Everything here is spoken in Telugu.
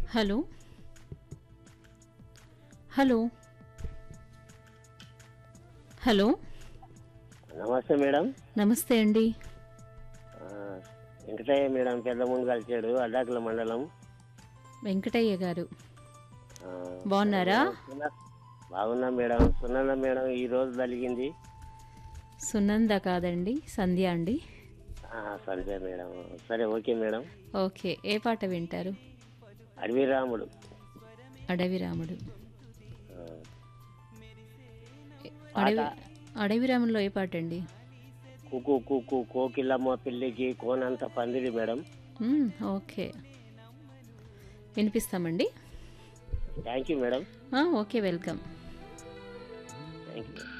హలో హలో హలో నమస్తే మేడం నమస్తే అండి ఆ, వెంకటయ్య మేడం పెద్ద ముందు కలిసాడు అడ్డాకుల మండలం వెంకటయ్య గారు ఆ, బాగున్నారా సున్న- బాగున్నా మేడం సునంద మేడం ఈ రోజు జరిగింది సునంద కాదండి సంధ్య అండి ఆ, సరే మేడం సరే ఓకే మేడం ఓకే ఏ పాట వింటారు అడవి రాముడు అడవి రాముడు ఆ, అడవి అడవి రాములో ఏ పాట అండి కుకు కుకు కోకిలమ్మ పిల్లికి కోనంత పందిరి మేడం మ్మ్, ఓకే వినిపిస్తామండి థ్యాంక్ యూ మేడం ఆ, ఓకే వెల్కమ్ థ్యాంక్ యూ